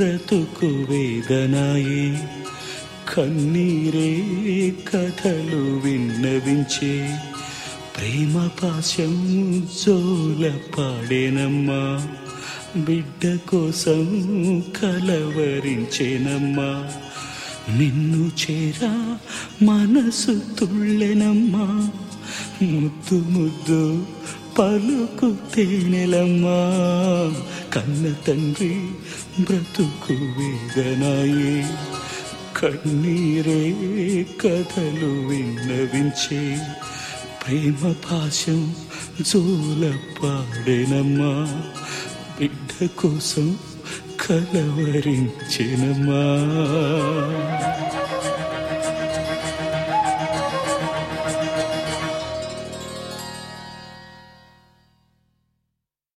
బ్రతుకు వేదనాయే కన్నీరే కథలు విన్నవించే ప్రేమ పాశం జోల పాడేనమ్మా బిడ్డ కోసం కలవరించేనమ్మా నిన్ను చేరా మనసు తుళ్ళెనమ్మా ముద్దు ముద్దు పలుకు తేనెలమ్మా కన్న తండ్రి బ్రతుకు వేదనాయే కన్నీరే కథలు విన్నవించే ప్రేమ పాశం జోల పాడేనమ్మా బిడ్డ కోసం కలవరించెనమ్మా